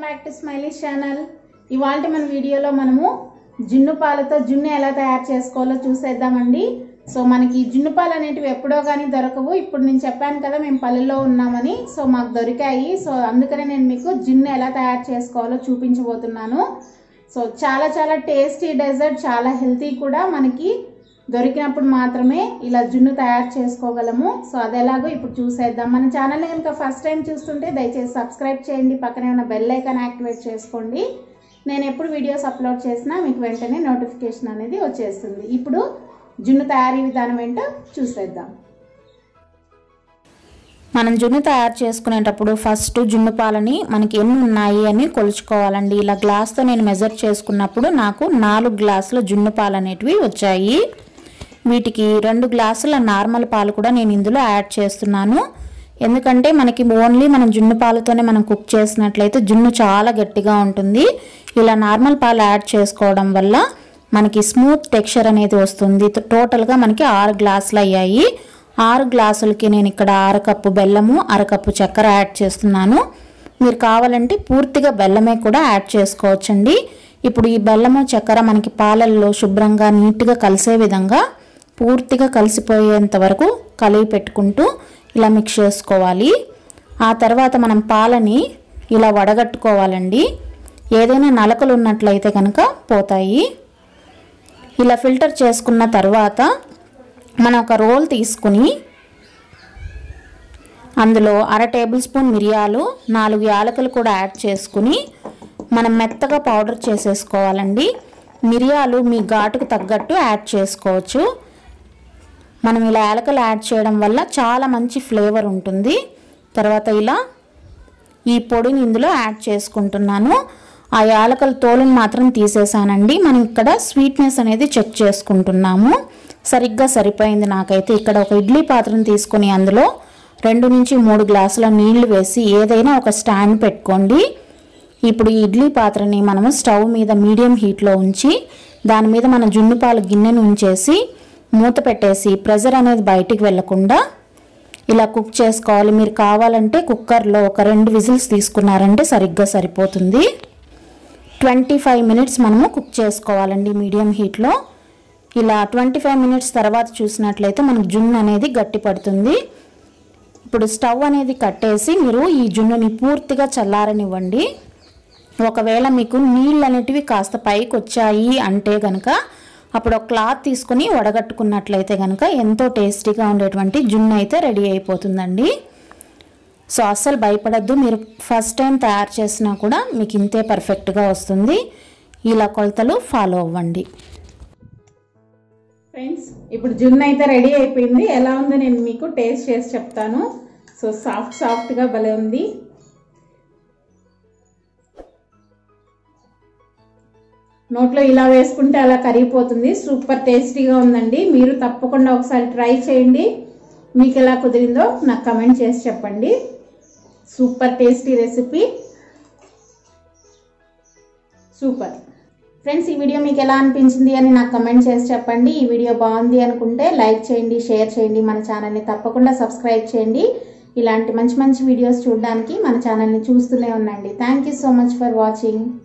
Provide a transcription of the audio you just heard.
back to smiley channel ఇవాళ మన వీడియోలో మనము జున్ను పాలతో జున్ను ఎలా తయారు చేసుకోవాలో చూసేద్దామండి సో మనకి జున్ను పాలు అనేటివి ఎప్పుడో కానీ దొరకవు ఇప్పుడు నేను చెప్పాను కదా మేము పల్లెల్లో ఉన్నామని సో మాకు దొరికాయి సో అందుకనే నేను మీకు జున్ను ఎలా తయారు చేసుకోవాలో చూపించబోతున్నాను సో చాలా చాలా టేస్టీ డెజర్ట్ చాలా హెల్తీ కూడా మనకి దొరికినప్పుడు మాత్రమే ఇలా జున్ను తయారు చేసుకోగలము సో అది ఎలాగో ఇప్పుడు చూసేద్దాం మన ఛానల్ని కనుక ఫస్ట్ టైం చూస్తుంటే దయచేసి సబ్స్క్రైబ్ చేయండి పక్కనే ఉన్న బెల్ ఐకాన్ యాక్టివేట్ చేసుకోండి నేను ఎప్పుడు వీడియోస్ అప్లోడ్ చేసినా మీకు వెంటనే నోటిఫికేషన్ అనేది వచ్చేస్తుంది ఇప్పుడు జున్ను తయారీ విధానం ఏంటో చూసేద్దాం మనం జున్ను తయారు చేసుకునేటప్పుడు ఫస్ట్ జున్ను పాలని మనకి ఎన్ని ఉన్నాయి అని కొలుచుకోవాలండి ఇలా గ్లాస్తో నేను మెజర్ చేసుకున్నప్పుడు నాకు నాలుగు గ్లాసుల జున్ను పాలు అనేటివి వచ్చాయి వీటికి రెండు గ్లాసుల నార్మల్ పాలు కూడా నేను ఇందులో యాడ్ చేస్తున్నాను ఎందుకంటే మనకి ఓన్లీ మనం జున్ను పాలతోనే మనం కుక్ చేసినట్లయితే జున్ను చాలా గట్టిగా ఉంటుంది ఇలా నార్మల్ పాలు యాడ్ చేసుకోవడం వల్ల మనకి స్మూత్ టెక్స్చర్ అనేది వస్తుంది టోటల్గా మనకి ఆరు గ్లాసులు అయ్యాయి ఆరు గ్లాసులకి నేను ఇక్కడ అరకప్పు బెల్లము అరకప్పు చక్కెర యాడ్ చేస్తున్నాను మీరు కావాలంటే పూర్తిగా బెల్లమే కూడా యాడ్ చేసుకోవచ్చండి ఇప్పుడు ఈ బెల్లము చక్కెర మనకి పాలల్లో శుభ్రంగా నీట్గా కలిసే విధంగా పూర్తిగా కలిసిపోయేంత వరకు కలిగి పెట్టుకుంటూ ఇలా మిక్స్ చేసుకోవాలి ఆ తర్వాత మనం పాలని ఇలా వడగట్టుకోవాలండి ఏదైనా నలకలు ఉన్నట్లయితే కనుక పోతాయి ఇలా ఫిల్టర్ చేసుకున్న తర్వాత మనం ఒక రోల్ తీసుకుని అందులో అర టేబుల్ స్పూన్ మిరియాలు నాలుగు యాలకులు కూడా యాడ్ చేసుకుని మనం మెత్తగా పౌడర్ చేసేసుకోవాలండి మిరియాలు మీ ఘాటుకు తగ్గట్టు యాడ్ చేసుకోవచ్చు మనం ఇలా యాలకలు యాడ్ చేయడం వల్ల చాలా మంచి ఫ్లేవర్ ఉంటుంది తర్వాత ఇలా ఈ పొడిని ఇందులో యాడ్ చేసుకుంటున్నాను ఆ యాలకల తోలుని మాత్రం తీసేసానండి మనం ఇక్కడ స్వీట్నెస్ అనేది చెక్ చేసుకుంటున్నాము సరిగ్గా సరిపోయింది నాకైతే ఇక్కడ ఒక ఇడ్లీ పాత్రను తీసుకొని అందులో రెండు నుంచి మూడు గ్లాసుల నీళ్లు వేసి ఏదైనా ఒక స్టాండ్ పెట్టుకోండి ఇప్పుడు ఈ ఇడ్లీ పాత్రని మనము స్టవ్ మీద మీడియం హీట్లో ఉంచి దాని మీద మన జున్ను పాలు గిన్నెను ఉంచేసి మూత పెట్టేసి ప్రెజర్ అనేది బయటికి వెళ్లకుండా ఇలా కుక్ చేసుకోవాలి మీరు కావాలంటే కుక్కర్లో ఒక రెండు విజిల్స్ తీసుకున్నారంటే సరిగ్గా సరిపోతుంది ట్వంటీ ఫైవ్ మినిట్స్ మనము కుక్ చేసుకోవాలండి మీడియం హీట్లో ఇలా ట్వంటీ ఫైవ్ మినిట్స్ తర్వాత చూసినట్లయితే మనకు జున్ను అనేది గట్టి పడుతుంది ఇప్పుడు స్టవ్ అనేది కట్టేసి మీరు ఈ జున్నుని పూర్తిగా చల్లారనివ్వండి ఒకవేళ మీకు నీళ్ళు అనేటివి కాస్త పైకి వచ్చాయి అంటే కనుక అప్పుడు ఒక క్లాత్ తీసుకుని వడగట్టుకున్నట్లయితే కనుక ఎంతో టేస్టీగా ఉండేటువంటి జున్ను అయితే రెడీ అయిపోతుందండి సో అస్సలు భయపడద్దు మీరు ఫస్ట్ టైం తయారు చేసినా కూడా మీకు ఇంతే పర్ఫెక్ట్గా వస్తుంది ఇలా కొలతలు ఫాలో అవ్వండి ఫ్రెండ్స్ ఇప్పుడు జున్ను అయితే రెడీ అయిపోయింది ఎలా ఉందో నేను మీకు టేస్ట్ చేసి చెప్తాను సో సాఫ్ట్ సాఫ్ట్గా భలే ఉంది నోట్లో ఇలా వేసుకుంటే అలా కరిగిపోతుంది సూపర్ టేస్టీగా ఉందండి మీరు తప్పకుండా ఒకసారి ట్రై చేయండి మీకు ఎలా కుదిరిందో నాకు కమెంట్ చేసి చెప్పండి super tasty recipe super friends ఈ వీడియో మీకు ఎలా అనిపించింది అని నాకు కమెంట్ చేసి చెప్పండి ఈ వీడియో బాగుంది అనుకుంటే లైక్ చేయండి షేర్ చేయండి మన ఛానల్ని తప్పకుండా సబ్స్క్రైబ్ చేయండి ఇలాంటి మంచి మంచి వీడియోస్ చూడడానికి మన ఛానల్ని చూస్తూనే ఉండండి thank you so much for watching